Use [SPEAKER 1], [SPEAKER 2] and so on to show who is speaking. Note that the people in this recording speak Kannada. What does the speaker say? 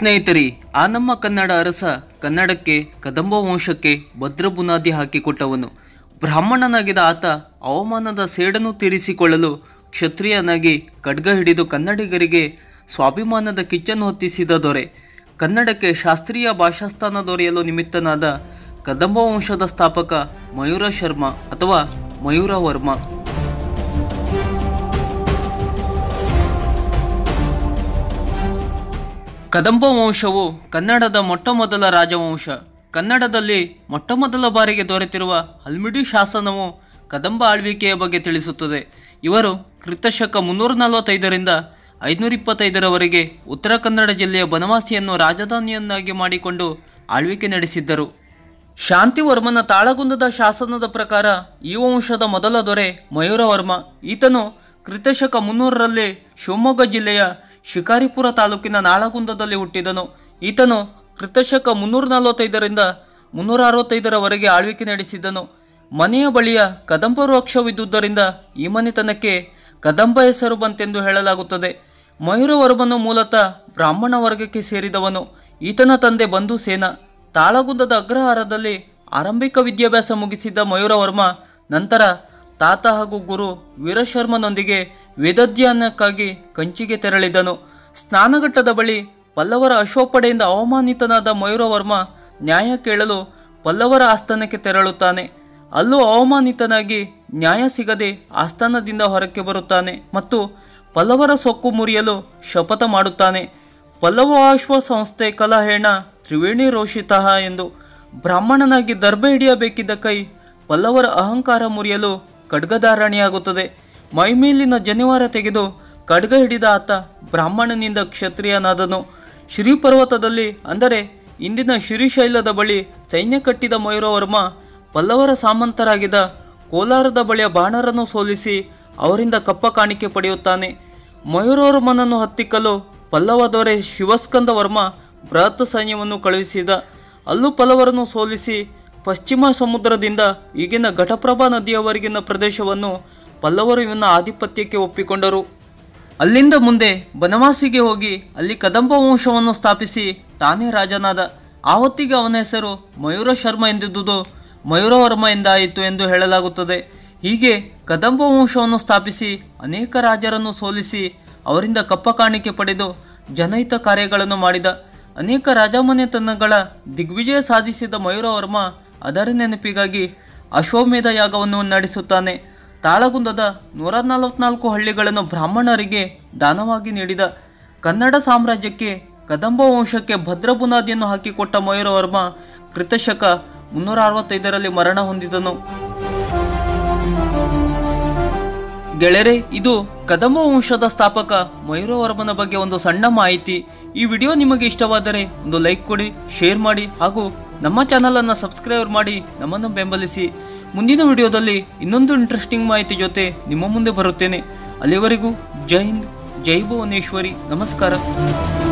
[SPEAKER 1] ಸ್ನೇಹಿತರಿ ಆ ನಮ್ಮ ಕನ್ನಡ ಅರಸ ಕನ್ನಡಕ್ಕೆ ಕದಂಬ ವಂಶಕ್ಕೆ ಭದ್ರ ಬುನಾದಿ ಹಾಕಿಕೊಟ್ಟವನು ಬ್ರಾಹ್ಮಣನಾಗಿದ್ದ ಆತ ಅವಮಾನದ ಸೇಡನ್ನು ತೀರಿಸಿಕೊಳ್ಳಲು ಕ್ಷತ್ರಿಯನಾಗಿ ಖಡ್ಗ ಹಿಡಿದು ಕನ್ನಡಿಗರಿಗೆ ಸ್ವಾಭಿಮಾನದ ಕಿಚ್ಚನ್ನು ಹೊತ್ತಿಸಿದ ದೊರೆ ಕನ್ನಡಕ್ಕೆ ಶಾಸ್ತ್ರೀಯ ಭಾಷಾಸ್ಥಾನ ದೊರೆಯಲು ನಿಮಿತ್ತನಾದ ಕದಂಬ ವಂಶದ ಸ್ಥಾಪಕ ಮಯೂರ ಶರ್ಮ ಅಥವಾ ಮಯೂರ ವರ್ಮ ಕದಂಬ ವಂಶವು ಕನ್ನಡದ ಮೊಟ್ಟಮೊದಲ ರಾಜವಂಶ ಕನ್ನಡದಲ್ಲಿ ಮೊಟ್ಟಮೊದಲ ಬಾರಿಗೆ ದೊರೆತಿರುವ ಹಲ್ಮಿಡಿ ಶಾಸನವು ಕದಂಬ ಆಳ್ವಿಕೆಯ ಬಗ್ಗೆ ತಿಳಿಸುತ್ತದೆ ಇವರು ಕ್ರಿಸ್ತಶಕ ಮುನ್ನೂರ ನಲವತ್ತೈದರಿಂದ ಐನೂರ ಇಪ್ಪತ್ತೈದರವರೆಗೆ ಉತ್ತರ ಕನ್ನಡ ಜಿಲ್ಲೆಯ ಬನವಾಸಿಯನ್ನು ರಾಜಧಾನಿಯನ್ನಾಗಿ ಮಾಡಿಕೊಂಡು ಆಳ್ವಿಕೆ ನಡೆಸಿದ್ದರು ಶಾಂತಿವರ್ಮನ ತಾಳಗುಂದದ ಶಾಸನದ ಪ್ರಕಾರ ಈ ವಂಶದ ಮೊದಲ ದೊರೆ ಮಯೂರವರ್ಮ ಈತನು ಕ್ರಿತಶಕ ಮುನ್ನೂರರಲ್ಲಿ ಶಿವಮೊಗ್ಗ ಜಿಲ್ಲೆಯ ಶಿಕಾರಿಪುರ ತಾಲೂಕಿನ ನಾಳಗುಂದದಲ್ಲಿ ಹುಟ್ಟಿದನು ಈತನು ಕ್ರಿತಶಕ ಮುನ್ನೂರ ನಲವತ್ತೈದರಿಂದ ಮುನ್ನೂರ ಅರವತ್ತೈದರವರೆಗೆ ಆಳ್ವಿಕೆ ನಡೆಸಿದನು ಮನೆಯ ಬಳಿಯ ಕದಂಬ ವೃಕ್ಷವಿದ್ದುದರಿಂದ ಈ ಮನೆತನಕ್ಕೆ ಕದಂಬ ಹೆಸರು ಬಂತೆಂದು ಹೇಳಲಾಗುತ್ತದೆ ಮಯೂರವರ್ಮನು ಮೂಲತಃ ಬ್ರಾಹ್ಮಣ ವರ್ಗಕ್ಕೆ ಸೇರಿದವನು ಈತನ ತಂದೆ ಬಂಧು ಸೇನ ತಾಳಗುಂದದ ಅಗ್ರಹಾರದಲ್ಲಿ ಆರಂಭಿಕ ವಿದ್ಯಾಭ್ಯಾಸ ಮುಗಿಸಿದ್ದ ಮಯೂರವರ್ಮ ನಂತರ ತಾತ ಹಾಗೂ ಗುರು ವೀರಶರ್ಮನೊಂದಿಗೆ ವೇದಾಧ್ಯಯನಕ್ಕಾಗಿ ಕಂಚಿಗೆ ತೆರಳಿದನು ಸ್ನಾನಘಟ್ಟದ ಬಳಿ ಪಲ್ಲವರ ಅಶ್ವಪಡೆಯಿಂದ ಅವಮಾನಿತನಾದ ಮಯೂರವರ್ಮ ನ್ಯಾಯ ಕೇಳಲು ಪಲ್ಲವರ ಆಸ್ಥಾನಕ್ಕೆ ತೆರಳುತ್ತಾನೆ ಅಲ್ಲೂ ಅವಮಾನಿತನಾಗಿ ನ್ಯಾಯ ಸಿಗದೆ ಆಸ್ಥಾನದಿಂದ ಹೊರಕ್ಕೆ ಬರುತ್ತಾನೆ ಮತ್ತು ಪಲ್ಲವರ ಸೊಕ್ಕು ಮುರಿಯಲು ಶಪಥ ಮಾಡುತ್ತಾನೆ ಪಲ್ಲವಾಶ್ವ ಸಂಸ್ಥೆ ಕಲಹೇಣ ತ್ರಿವೇಣಿ ರೋಷಿತಃ ಎಂದು ಬ್ರಾಹ್ಮಣನಾಗಿ ದರ್ಬೆ ಹಿಡಿಯಬೇಕಿದ್ದ ಕೈ ಪಲ್ಲವರ ಅಹಂಕಾರ ಮುರಿಯಲು ಖಡ್ಗಧಾರಣೆಯಾಗುತ್ತದೆ ಮೈಮೇಲಿನ ಜನಿವಾರ ತೆಗೆದು ಖಡ್ಗ ಹಿಡಿದ ಆತ ಬ್ರಾಹ್ಮಣನಿಂದ ಕ್ಷತ್ರಿಯನಾದನು ಶ್ರೀಪರ್ವತದಲ್ಲಿ ಅಂದರೆ ಇಂದಿನ ಶ್ರೀಶೈಲದ ಬಳಿ ಸೈನ್ಯ ಕಟ್ಟಿದ ಮಯೂರವರ್ಮ ಪಲ್ಲವರ ಸಾಮಂತರಾಗಿದ್ದ ಕೋಲಾರದ ಬಳಿಯ ಬಾಣರನ್ನು ಸೋಲಿಸಿ ಅವರಿಂದ ಕಪ್ಪ ಕಾಣಿಕೆ ಪಡೆಯುತ್ತಾನೆ ಮಯೂರವರ್ಮನನ್ನು ಹತ್ತಿಕ್ಕಲು ಪಲ್ಲವ ದೊರೆ ಶಿವಸ್ಕಂದ ವರ್ಮ ಬೃಹತ್ ಸೈನ್ಯವನ್ನು ಕಳುಹಿಸಿದ ಅಲ್ಲೂ ಪಲ್ಲವರನ್ನು ಸೋಲಿಸಿ ಪಶ್ಚಿಮ ಸಮುದ್ರದಿಂದ ಈಗಿನ ಘಟಪ್ರಭಾ ನದಿಯವರೆಗಿನ ಪ್ರದೇಶವನ್ನು ಪಲ್ಲವರು ಇವನ ಆಧಿಪತ್ಯಕ್ಕೆ ಒಪ್ಪಿಕೊಂಡರು ಅಲ್ಲಿಂದ ಮುಂದೆ ಬನವಾಸಿಗೆ ಹೋಗಿ ಅಲ್ಲಿ ಕದಂಬ ವಂಶವನ್ನು ಸ್ಥಾಪಿಸಿ ತಾನೇ ರಾಜನಾದ ಆವತ್ತಿಗೆ ಅವನ ಹೆಸರು ಮಯೂರ ಶರ್ಮ ಎಂದಿದ್ದುದು ಮಯೂರವರ್ಮ ಎಂದಾಯಿತು ಎಂದು ಹೇಳಲಾಗುತ್ತದೆ ಹೀಗೆ ಕದಂಬ ವಂಶವನ್ನು ಸ್ಥಾಪಿಸಿ ಅನೇಕ ರಾಜರನ್ನು ಸೋಲಿಸಿ ಅವರಿಂದ ಕಪ್ಪ ಕಾಣಿಕೆ ಪಡೆದು ಜನಹಿತ ಕಾರ್ಯಗಳನ್ನು ಮಾಡಿದ ಅನೇಕ ರಾಜಮನೆತನಗಳ ದಿಗ್ವಿಜಯ ಸಾಧಿಸಿದ ಮಯೂರವರ್ಮ ಅದರ ನೆನಪಿಗಾಗಿ ಅಶ್ವಮೇಧ ಯಾಗವನ್ನು ನಡೆಸುತ್ತಾನೆ ತಾಳಗುಂದದ ನೂರ ನಲವತ್ನಾಲ್ಕು ಹಳ್ಳಿಗಳನ್ನು ಬ್ರಾಹ್ಮಣರಿಗೆ ದಾನವಾಗಿ ನೀಡಿದ ಕನ್ನಡ ಸಾಮ್ರಾಜ್ಯಕ್ಕೆ ಕದಂಬ ವಂಶಕ್ಕೆ ಭದ್ರ ಬುನಾದಿಯನ್ನು ಹಾಕಿಕೊಟ್ಟ ಮಯೂರವರ್ಮ ಕೃತಶಕ ಮುನ್ನೂರ ಅರವತ್ತೈದರಲ್ಲಿ ಮರಣ ಹೊಂದಿದನು ಗೆಳೆಯರೆ ಇದು ಕದಂಬ ವಂಶದ ಸ್ಥಾಪಕ ಮಯೂರವರ್ಮನ ಬಗ್ಗೆ ಒಂದು ಸಣ್ಣ ಮಾಹಿತಿ ಈ ವಿಡಿಯೋ ನಿಮಗೆ ಇಷ್ಟವಾದರೆ ಒಂದು ಲೈಕ್ ಕೊಡಿ ಶೇರ್ ಮಾಡಿ ಹಾಗೂ ನಮ್ಮ ಚಾನಲನ್ನು ಸಬ್ಸ್ಕ್ರೈಬ್ ಮಾಡಿ ನಮ್ಮನ್ನು ಬೆಂಬಲಿಸಿ ಮುಂದಿನ ವಿಡಿಯೋದಲ್ಲಿ ಇನ್ನೊಂದು ಇಂಟ್ರೆಸ್ಟಿಂಗ್ ಮಾಹಿತಿ ಜೊತೆ ನಿಮ್ಮ ಮುಂದೆ ಬರುತ್ತೇನೆ ಅಲ್ಲಿವರೆಗೂ ಜೈ ಹಿಂದ್ ಜೈ ಭುವನೇಶ್ವರಿ ನಮಸ್ಕಾರ